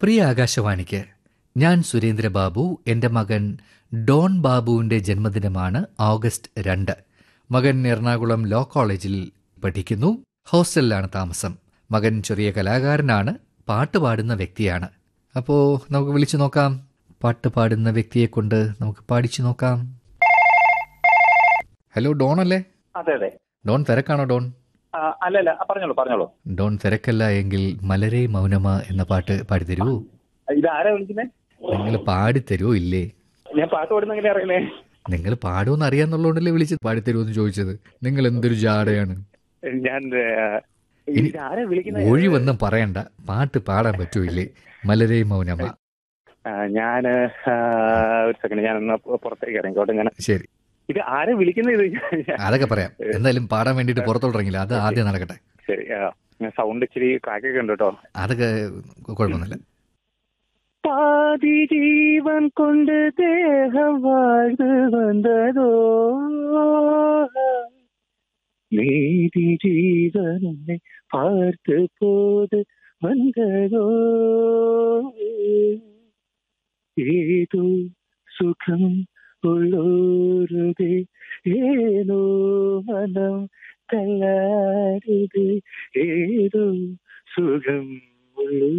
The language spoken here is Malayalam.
പ്രിയ ആകാശവാണിക്ക് ഞാൻ സുരേന്ദ്രബാബു എൻ്റെ മകൻ ഡോൺ ബാബുവിൻ്റെ ജന്മദിനമാണ് ഓഗസ്റ്റ് രണ്ട് മകൻ എറണാകുളം ലോ കോളേജിൽ പഠിക്കുന്നു ഹോസ്റ്റലിലാണ് താമസം മകൻ ചെറിയ കലാകാരനാണ് പാട്ട് പാടുന്ന വ്യക്തിയാണ് അപ്പോൾ നമുക്ക് വിളിച്ചു നോക്കാം പാട്ട് പാടുന്ന വ്യക്തിയെ കൊണ്ട് നമുക്ക് പാടിച്ചു നോക്കാം ഹലോ ഡോൺ അല്ലേ അതെ അതെ ഡോൺ തിരക്കാണോ ഡോൺ ആ, അല്ല അല്ല ആ, പറഞ്ഞോളൂ പറഞ്ഞോളൂ ഡോൺ തിരക്കല്ല എങ്കിൽ മലരെ മൗനമ എന്ന പാട്ട് പാടിത്തരുവോ ഇത് ആരാ വിളിക്കുന്നേ നിങ്ങൾ പാടിത്തരുവോ ഇല്ലേ ഞാൻ പാട്ട് പാടുന്ന എങ്ങനെ അറിയുന്നേ നിങ്ങൾ പാടുമെന്ന് അറിയാന്നുള്ളതുകൊണ്ടല്ലേ വിളിച്ച് പാടിത്തരുമോ എന്ന് ചോദിച്ചത് നിങ്ങൾ എന്തൊരു ജാടയാണ് ഞാൻ ഇനി ഇത് ആരാ വിളിക്കുന്നത് ഒഴിവൊന്നും പറയണ്ട പാട്ട് പാടാൻ പറ്റൂല്ലേ മലരെ മൗനമ ഞാൻ ഒരു സെക്കൻഡ് ഞാൻ ഒന്ന് പുറത്തേക്ക് ഇറങ്ങിക്കോട്ടെ ഞാൻ ശരി ഇത് ആരാ വിളിക്കുന്നത് ഇത് അതൊക്കെ പറയാം എന്തായാലും പാടാൻ വേണ്ടിയിട്ട് പുറത്തോട്ടിറങ്ങില്ല അത് ആദ്യം നടക്കട്ടെ ശരി സൗണ്ട് ഇച്ചിരി ക്രാക്കൊക്കെ ഉണ്ട് കേട്ടോ അതൊക്കെ കുഴപ്പമൊന്നുമില്ല പാതി ജീവൻ കൊണ്ട് ദേഹം வாழ்ந்து വന്നതോ നീതി ജീവനെ പാർത്ത് പോത് വന്നതോ ഏതോ സുഖം ഉള്ളോരുതേ ഏനോ മനം തല്ലാരുത് ഏതോ സുഖം ഉള്ളൂ